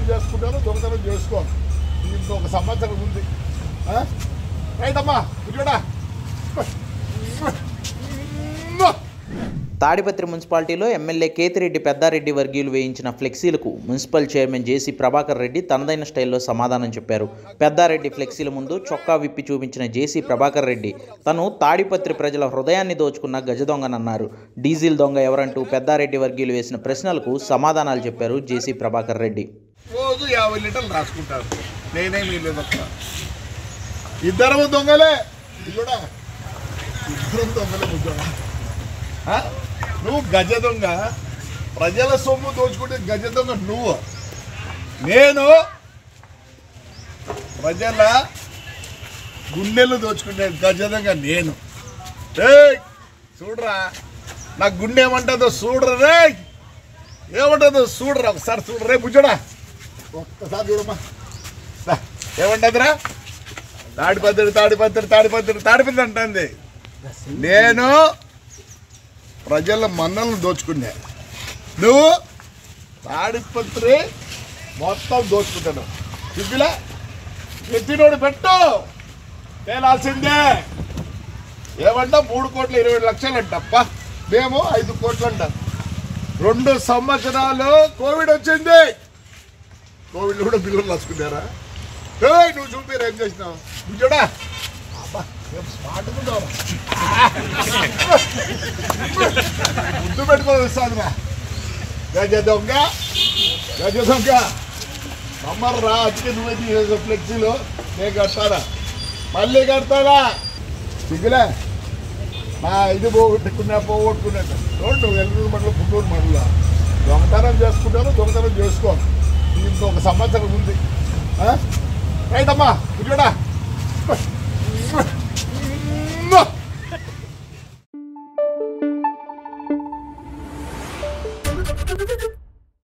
దొంగతనం చేసుకుంటాను దొంగతనం చేసుకో ఇంకొక సంవత్సరం ఉంది ఆ? రైటమ్మా ఇట్లా తాడిపత్రి మున్సిపాలిటీలో ఎమ్మెల్యే కేతిరెడ్డి పెద్దారెడ్డి వర్గీయులు వేయించిన ఫ్లెక్సీలకు municipal chairman JC Prabhakar Reddy తనదైన స్టైల్లో సమాధానం చెప్పారు పెద్దారెడ్డి ఫ్లెక్సీల ముందు చొక్కా విప్పి చూపించిన జేసీ ప్రభాకర్ రెడ్డి తను తాడిపత్రి ప్రజల హృదయాన్ని దోచుకున్న గజ దొంగనన్నారు డీజిల్ దొంగ ఎవరంటూ పెద్దారెడ్డి వర్గీయులు వేసిన ప్రశ్నలకు సమాధానాలు చెప్పారు జేసీ ప్రభాకర్ రెడ్డి రోజు యాభై లీటర్లు రాసుకుంటారు నేనే మీరు ఇద్దరు దొంగలే ఇది కూడా ఇద్దరు దొంగలే ముగ్గురు ఆ? నువ్వు గజ దొంగ ప్రజల సొమ్ము దోచుకుంటే గజ దొంగ నువ్వు నేను ప్రజల గుండెలు దోచుకునే గజ దొంగ నేను ఏయ్ చూడరా నా గుండె ఏమంటుందో చూడరా రే ఏమంటుందో చూడరా ఒకసారి చూడరా బుజ్జడా ఒక్కసారి చూడమ్మా దా, ఏమంటదిరా తాడిపత్రి తాడిపత్రి తాడిపత్రి తాడిపత్రి అంటుంది నేను ప్రజల మన్నలను దోచుకున్నా నువ్వు తాడిపత్రి మొత్తం దోచుకుంటాను సిగ్గులా ఎత్తినోడు పెట్టు తేలాల్సిందే ఏమంటా మూడు కోట్ల ఇరవై లక్షలు అంటప్ప మేము ఐదు కోట్లు అంటాం రెండు సంవత్సరాలు కోవిడ్ వచ్చింది కోవిడ్ కూడా బిల్లులు రాసుకున్నారా ఏయ్ నువ్వు చూపిరు ఏం చేసినావు నువ్వు చూడా అబ్బా, ఏం స్మార్ట్ ఉన్నావు. ముద్దు పెట్టుకొని వస్తానురా గజ దొంగ గజ దొంగ మమ్మల్ని రా అందుకే నువ్వే తీసేసావు ఫ్లెక్సీలు నేను కడతారా మళ్ళీ కడతారా సిగ్గులే నా ఇది పోగొట్టుకున్నా పోగొట్టుకున్నట్టు చూడు నువ్వు ఎల్లుండి మండలం పుట్టూరు మండలం దొంగతనం చేసుకుంటాను దొంగతనం చేసుకో ఇంకొక సంవత్సరం ఉంది ఆ? రైటమ్మా ఇట్లా Thank you.